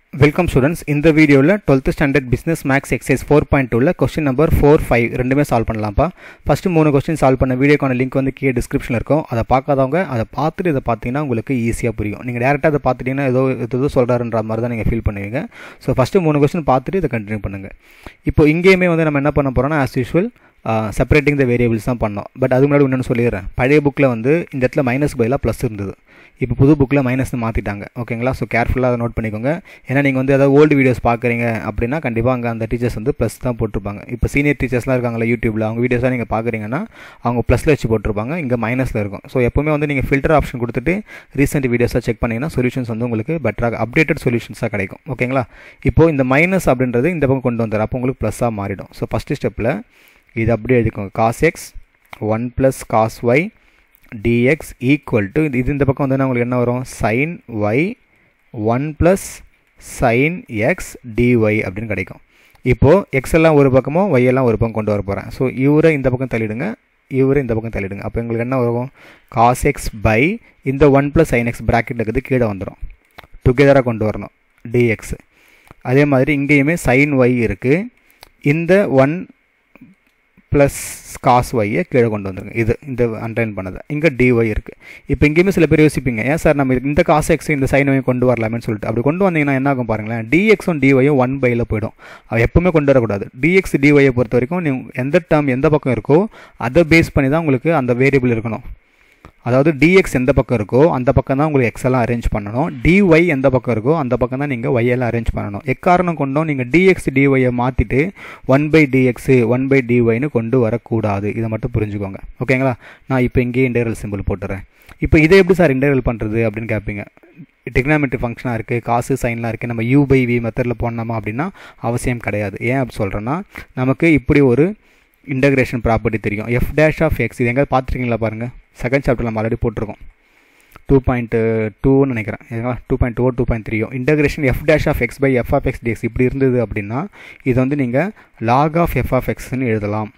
welcome students இந்த வீடியோவில் twelfth standard business maths exercise four point டூவில் கொஸ்டின் நம்பர் ஃபோர் ஃபைவ் ரெண்டுமே solve பண்ணலாம்ப்பா ஃபஸ்ட்டு மூணு கொஸ்டின் சால்வ் பண்ண வீடியோக்கான லிங்க் வந்து கீழே டிஸ்கிரிப்ஷனில் இருக்கும் அதை பார்க்காதவங்க அதை பார்த்துட்டு இதை பார்த்தீங்கன்னா உங்களுக்கு ஈஸியாக புரியும் நீங்கள் டேரெக்டாக அதை பார்த்துட்டீங்கன்னா ஏதோ ஏதோ சொல்கிறாருன்ற மாதிரி தான் நீங்கள் ஃபீல் பண்ணுவீங்க ஸோ ஃபஸ்ட்டு மூணு கொஸ்டின் பார்த்துட்டு இதை கண்டினியூ பண்ணுங்கள் இப்போ இங்கேயுமே வந்து நம்ம என்ன பண்ண போகிறோம்னா as usual separating the variables தான் பண்ணோம் பட் அது முன்னாடி இன்னொன்று சொல்லிடுறேன் பழைய புக்கில் வந்து இந்த இடத்துல மைனஸ் பதிலாக ப்ளஸ் இருந்தது இப்போ புது புக்கில் மைனஸ்னு மாற்றிட்டாங்க ஓகேங்களா ஸோ கேர்ஃபுல்லாக அதை நோட் பண்ணிக்கோங்க ஏன்னா நீங்கள் வந்து ஏதாவது ஓல்டு வீடியோஸ் பார்க்குறீங்க அப்படின்னா கண்டிப்பாக அங்கே அந்த டீச்சர்ஸ் வந்து ப்ளஸ் தான் போட்டிருப்பாங்க இப்போ சீனியர் டீச்சர்ஸ்லாம் இருக்காங்களா யூடியூப்பில் அவங்க வீடியோஸாக நீங்கள் பார்க்குறீங்கன்னா அவங்க ப்ளஸில் வச்சு போட்டிருப்பாங்க இங்கே மைனஸில் இருக்கும் ஸோ எப்போவுமே வந்து நீங்கள் ஃபில்டர் ஆப்ஷன் கொடுத்துட்டு ரீசெண்ட் வீடியோஸாக செக் பண்ணிங்கன்னா சொல்யூஷன்ஸ் வந்து உங்களுக்கு பெட்டராக அப்டேட்டட் சொல்யூஷன்ஸாக கிடைக்கும் ஓகேங்களா இப்போது இந்த மைனஸ் அப்படின்றது இந்த பக்கம் கொண்டு வந்துடுற அப்போ உங்களுக்கு ப்ளஸ்ஸாக மாறிடும் ஸோ ஃபஸ்ட்டு ஸ்டெப்பில் இது அப்படியே எழுதிக்கோங்க cos x one plus cos y dx equal to இது இந்த பக்கம் வந்து உங்களுக்கு என்ன வரும் sine y one plus sine x dy அப்படின்னு கிடைக்கும் இப்போது எக்ஸ் எல்லாம் ஒரு பக்கமும் ஒய் எல்லாம் ஒரு பக்கம் கொண்டு வர போகிறேன் ஸோ இவரை இந்த பக்கம் தள்ளிடுங்க இவரை இந்த பக்கம் தள்ளிடுங்க அப்போ உங்களுக்கு என்ன வரும் காஸ் எக்ஸ் பை இந்த ஒன் ப்ளஸ் சைன் எக்ஸ் ப்ராக்கெட்டில் இருக்கிறது கீழே வந்துடும் டுகெதராக கொண்டு வரணும் டிஎக்ஸ் அதே மாதிரி இங்கேயுமே சைன் ஒய் இருக்குது இந்த ஒன் ப்ளஸ் காஸ் ஒய்யை கீழே கொண்டு வந்துருங்க இது இந்த அண்டர்லைன் பண்ணது இங்கே டிஒய் இருக்குது இப்போ இங்கேயுமே சில பேர் யோசிப்பீங்க ஏன் சார் நம்ம இந்த காஸ் எக்ஸ் இந்த சைன் ஒய் கொண்டு வரலாமேன்னு சொல்லிட்டு அப்படி கொண்டு வந்தீங்கன்னா என்ன ஆகும் பாருங்களேன் டிஎக்ஸும் டிஒயும் ஒன் பையில் போயிடும் அது எப்பவுமே கொண்டு வரக்கூடாது டிஎக்ஸ் டிஒயை பொறுத்த வரைக்கும் நீ எந்த டேர்ம் எந்த பக்கம் இருக்கோ அதை பேஸ் பண்ணி தான் உங்களுக்கு அந்த வேரியபிள் இருக்கணும் அதாவது டிஎக்ஸ் எந்த பக்கம் இருக்கோ அந்த பக்கம் தான் உங்களுக்கு எக்ஸ் எல்லாம் அரேஞ்ச் பண்ணணும் டிஒய் எந்த பக்கம் இருக்கோ அந்த பக்கம் தான் நீங்கள் ஒய் எல்லாம் அரேஞ்ச் பண்ணணும் எக்காரணம் கொண்டும் நீங்கள் டிஎக்ஸ் டிஒயை மாற்றிட்டு one by dx one by டிஒய்னு கொண்டு வரக்கூடாது இதை மட்டும் புரிஞ்சுக்கோங்க ஓகேங்களா நான் இப்போ இங்கேயே இன்டெரல் சிம்பிள் போட்டுறேன் இப்போ இதை எப்படி சார் இன்டெரல் பண்ணுறது அப்படின்னு கேட்பீங்க டிக்னாமெட்ரி ஃபங்க்ஷனாக இருக்குது காசு சைன்லாம் இருக்குது நம்ம யூ பை வி மெத்தடில் போடணுமா அப்படின்னா அவசியம் கிடையாது ஏன் அப்படி சொல்கிறேன்னா நமக்கு இப்படி ஒரு இன்டகிரேஷன் ப்ராப்பர்ட்டி தெரியும் எஃப் டேஷ் ஆஃப் எக்ஸ் இது எங்கேயாவது பார்த்துருக்கீங்களா பாருங்கள் செகண்ட் சாப்டர் நம்ம ஆல்ரெடி போட்டிருக்கோம் டூ பாயிண்ட் டூன்னு நினைக்கிறேன் இதுங்களா two point two two point த்ரீயோ integration F dash of X by F of X dx இப்படி இருந்தது அப்படின்னா இது வந்து நீங்கள் லாக் ஆஃப் எஃப் ஆஃப் எக்ஸ்னு எழுதலாம்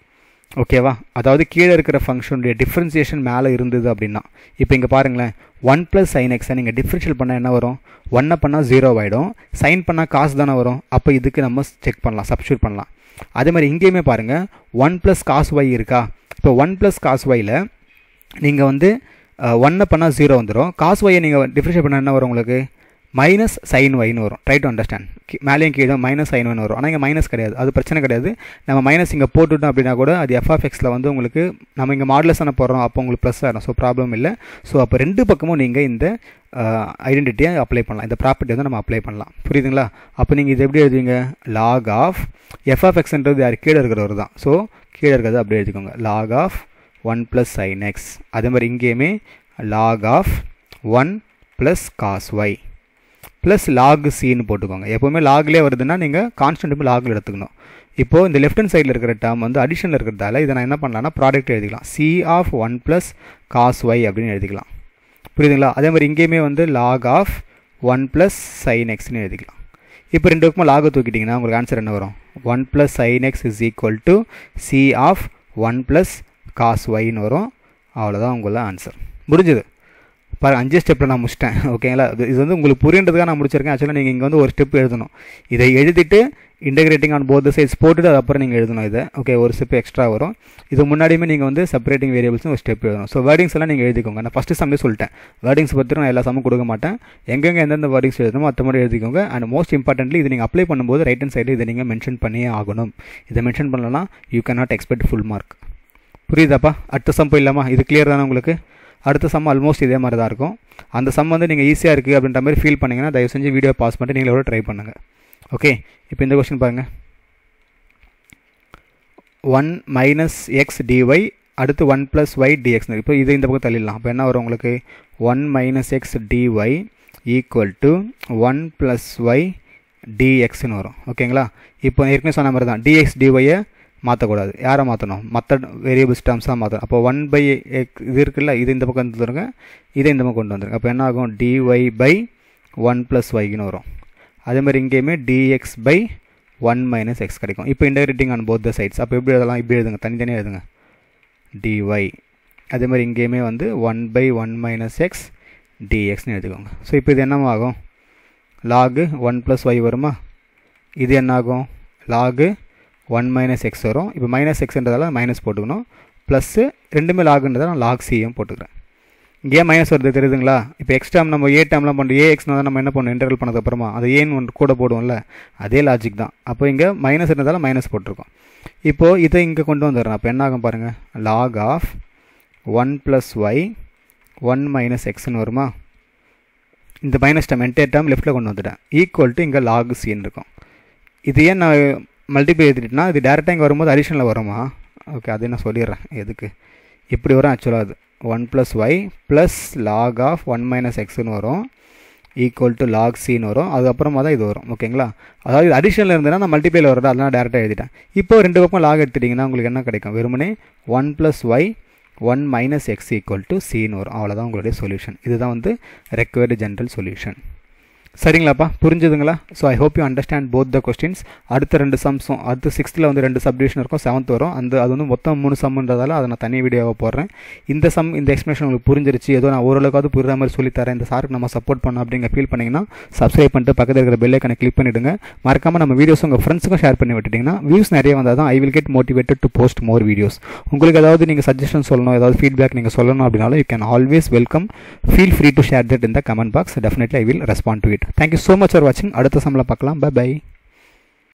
ஓகேவா அதாவது கீழே இருக்கிற ஃபங்க்ஷனுடைய டிஃப்ரென்சியேஷன் மேலே இருந்தது அப்படின்னா இப்போ இங்கே பாருங்களேன் ஒன் ப்ளஸ் சைன் எக்ஸை நீங்கள் டிஃப்ரென்ஷியல் பண்ணால் என்ன வரும் ஒன்னை பண்ணால் ஜீரோ ஆகிடும் சைன் பண்ணால் காசு தானே வரும் அப்போ இதுக்கு நம்ம செக் பண்ணலாம் சப்ஸ்டியூட் பண்ணலாம் அதே மாதிரி இங்கேயுமே பாருங்கள் ஒன் ப்ளஸ் காசு ஒய் இருக்கா இப்போ ஒன் ப்ளஸ் காசு ஒயில் நீங்கள் வந்து ஒன்னை பண்ணால் ஜீரோ வந்துடும் காசு ஒய்யை நீங்கள் டிஃப்ரென்ஷியேட் பண்ணால் என்ன வரும் உங்களுக்கு மைனஸ் சைன் ஒய்னு வரும் ட்ரை டு அண்டர்ஸ்டாண்ட் மேலேயும் கீழே மைனஸ் சைன் ஒய்னு வரும் ஆனால் இங்கே மைனஸ் கிடையாது அது பிரச்சனை கிடையாது நம்ம மைனஸ் இங்கே போட்டுட்டோம் அப்படின்னா கூட அது எஃப்எஃப்எக்ஸில் வந்து உங்களுக்கு நம்ம இங்கே மாடலஸ் தானே போடுறோம் அப்போ உங்களுக்கு ப்ளஸ் ஆகிடும் ஸோ ப்ராப்ளம் இல்லை ஸோ அப்போ ரெண்டு பக்கமும் நீங்கள் இந்த ஐடென்டிட்டியை அப்ளை பண்ணலாம் இந்த ப்ராப்பர்ட்டி வந்து நம்ம அப்ளை பண்ணலாம் புரியுதுங்களா அப்போ நீங்கள் இது எப்படி எழுதுவீங்க லாக் ஆஃப் எஃப்எஃப்எக்ஸ்ன்றது யார் கீழே இருக்கிறவர் தான் ஸோ கீழே இருக்கிறது அப்படியே எழுதிக்கோங்க log of one plus sine X அதே மாதிரி இங்கேயுமே log of one plus cos Y plus log சின்னு போட்டுக்கோங்க எப்போவுமே லாக்லேயே வருதுன்னா நீங்கள் கான்ஸ்டன்ட் லாகில் எடுத்துக்கணும் இப்போது இந்த லெஃப்ட் ஹண்ட் சைடில் இருக்கிற டேர்ம் வந்து அடிஷனில் இருக்கிறதால இதை நான் என்ன பண்ணலாம்னா ப்ராடக்ட் எழுதிக்கலாம் C of one plus cos Y அப்படின்னு எழுதிக்கலாம் புரியுதுங்களா அதே மாதிரி இங்கேயுமே வந்து log of one plus sine எக்ஸ்னு எழுதிக்கலாம் இப்போ ரெண்டு பக்கமாக லாகை தூக்கிட்டிங்கன்னா உங்களுக்கு ஆன்சர் என்ன வரும் one plus sine X is equal to C of one plus cos ஒய்னு வரும் அவ்வளோதான் உங்களோட ஆன்சர் முடிஞ்சது பாரு அஞ்சு ஸ்டெப்பில் நான் முடிச்சிட்டேன் ஓகேங்களா இது வந்து உங்களுக்கு புரியுன்றதுக்காக நான் முடிச்சிருக்கேன் ஆக்சுவலாக நீங்கள் இங்கே வந்து ஒரு ஸ்டெப் எழுதணும் இதை எழுதிட்டு இன்டெகிரேட்டிங் ஆன் போத் சைட்ஸ் போட்டுட்டு அதுக்கப்புறம் நீங்கள் எழுதணும் இதை ஓகே ஒரு ஸ்டெப் எக்ஸ்ட்ரா வரும் இது முன்னாடியுமே நீங்கள் வந்து செப்பரேட்டிங் வேரியபிள்ஸ் ஒரு ஸ்டெப் எழுதணும் ஸோ வேர்டிங்ஸ் எல்லாம் நீங்கள் எழுதிக்கோங்க நான் ஃபஸ்ட்டு சம்மே சொல்லிட்டேன் வேர்டிங்ஸ் பற்றி நான் எல்லா சம்மும் கொடுக்க மாட்டேன் எங்கெங்கே எந்தெந்த வேர்டிங்ஸ் எழுதணுமோ அத்த மாதிரி எழுதிக்கோங்க அண்ட் மோஸ்ட் இம்பார்ட்டன்ட்லி இது நீங்கள் அப்ளை பண்ணும்போது ரைட் ஹண்ட் சைடு இதை நீங்கள் மென்ஷன் பண்ணியே ஆகணும் இதை மென்ஷன் பண்ணலாம் you can not expect full mark புரியுதாப்பா அடுத்த சம் போயிடலாமா இது கிளியர் தானே உங்களுக்கு அடுத்த சம் ஆல்மோஸ்ட் இதே மாதிரி தான் இருக்கும் அந்த சம் வந்து நீங்கள் ஈஸியாக இருக்குது அப்படின்ற மாதிரி ஃபீல் பண்ணிங்கன்னா தயவு செஞ்சு வீடியோ பாஸ் பண்ணிட்டு நீங்களோட ட்ரை பண்ணுங்கள் ஓகே இப்போ இந்த கொஸ்டின் பாருங்கள் ஒன் மைனஸ் எக்ஸ் டிஒய் அடுத்து ஒன் ப்ளஸ் ஒய் டிஎக்ஸ் இப்போ இது இந்த பக்கம் தள்ளிடலாம் அப்போ என்ன வரும் உங்களுக்கு one minus X dy equal to one plus Y டிஎக்ஸ்னு வரும் ஓகேங்களா இப்போ ஏற்கனவே சொன்ன மாதிரி தான் டிஎக்ஸ் டிஒய்யை மாற்றக்கூடாது யாரை மாற்றணும் மற்ற வேரியபிள்ஸ் டேர்ம்ஸாக மாற்றணும் அப்போ ஒன் பை எக் இது இருக்குல்ல இது இந்த பக்கம் வந்துருங்க இதை இந்த பக்கம் கொண்டு வந்துருங்க அப்போ என்ன ஆகும் டிஒய் பை ஒன் ப்ளஸ் ஒய்னு வரும் அதே மாதிரி இங்கேயுமே dx by one minus X கிடைக்கும் இப்போ integrating on both the sides அப்போ எப்படி எழுதலாம் இப்படி எழுதுங்க தனித்தனியாக எழுதுங்க டிஒய் அதே மாதிரி இங்கேயுமே வந்து one by one minus X டிஎக்ஸ்னு எழுதிக்கோங்க ஸோ இப்போ இது என்னவாகும் லாகு ஒன் ப்ளஸ் ஒய் வருமா இது என்ன ஆகும் லாகு ஒன் மைனஸ் எக்ஸ் வரும் இப்போ மைனஸ் எக்ஸ்ன்றதால மைனஸ் போட்டுக்கணும் ப்ளஸ்ஸு ரெண்டுமே லாகுன்றதால நான் லாக் சியும் போட்டுக்கிறேன் இங்கே ஏன் மைனஸ் வருது தெரியுதுங்களா இப்போ எக்ஸ் டேம் நம்ம ஏ டேம்லாம் பண்ணுறோம் ஏ எக்ஸ்னா தான் நம்ம என்ன பண்ணோம் இன்டர்வல் பண்ணதுக்கப்புறமா அது ஏன்னு ஒன்று கூட போடுவோம்ல அதே லாஜிக் தான் அப்போ இங்கே மைனஸ் இருந்ததால் மைனஸ் போட்டிருக்கோம் இப்போது இதை இங்கே கொண்டு வந்துடுறேன் அப்போ என்ன ஆகும் பாருங்கள் log of one plus Y one minus எக்ஸ்னு வருமா இந்த மைனஸ் டேம் என்டையர் டேம் லெஃப்ட்டில் கொண்டு வந்துட்டேன் ஈக்குவல் டு இங்கே லாக் சின்னு இருக்கும் இது ஏன் நான் மல்டிப்ளை எழுதிட்டேன்னா இது டேரெக்டாக இங்கே வரும்போது அடிஷனில் வருமா ஓகே அது நான் சொல்லிடுறேன் எதுக்கு இப்படி வரும் ஆக்சுவலாக அது one plus Y plus log of one minus எக்ஸ்னு வரும் ஈக்குவல் டு லாக் சின்னு வரும் அதுக்கப்புறமா தான் இது வரும் ஓகேங்களா அதாவது இது அடிஷனில் இருந்ததுன்னா நான் மல்டிப்ளேல வரது அதெல்லாம் டேரெக்டாக எழுதிட்டேன் இப்போ ரெண்டு பக்கம் லாக் எடுத்துட்டிங்கன்னா உங்களுக்கு என்ன கிடைக்கும் வெறுமனே one plus Y one minus X equal to சின்னு வரும் அவ்வளோதான் உங்களுடைய சொல்யூஷன் இதுதான் வந்து ரெக்வயர்டு ஜென்ரல் சொல்யூஷன் சரிங்களாப்பா புரிஞ்சுதுங்களா so I hope you understand both the questions அடுத்த ரெண்டு சம்ஸும் அடுத்து சிக்ஸ்த்தில் வந்து ரெண்டு சப்டிவிஷன் இருக்கும் செவன்த் வரும் அந்த அது வந்து மொத்தம் மூணு சம்ன்றதால அதை நான் தனி வீடியோவாக போடுறேன் இந்த சம் இந்த எக்ஸ்பிளேஷன் உங்களுக்கு புரிஞ்சிருச்சு ஏதோ நான் ஓரளவுக்காவது புரியுற மாதிரி சொல்லித்தரேன் இந்த சாருக்கு நம்ம சப்போர்ட் பண்ணோம் அப்படிங்க ஃபீல் பண்ணிங்கன்னா சப்ஸ்கிரைப் பண்ணிட்டு பக்கத்தில் இருக்கிற பெல்லைக்கனை கிளிக் பண்ணிவிடுங்க மறக்காமல் நம்ம வீடியோஸ் உங்கள் ஃப்ரெண்ட்ஸுக்கும் ஷேர் பண்ணி விட்டுட்டிங்கன்னா வியூஸ் நிறைய வந்தால் தான் I will get motivated to post more videos உங்களுக்கு ஏதாவது நீங்கள் சஜஷன் சொல்லணும் ஏதாவது ஃபீட்பேக் நீங்கள் சொல்லணும் அப்படின்னாலும் you can always welcome feel free to share that in the comment box definitely I will respond to it thank you so much for வாட்சிங் அடுத்த சம்பளம் பார்க்கலாம் பை பை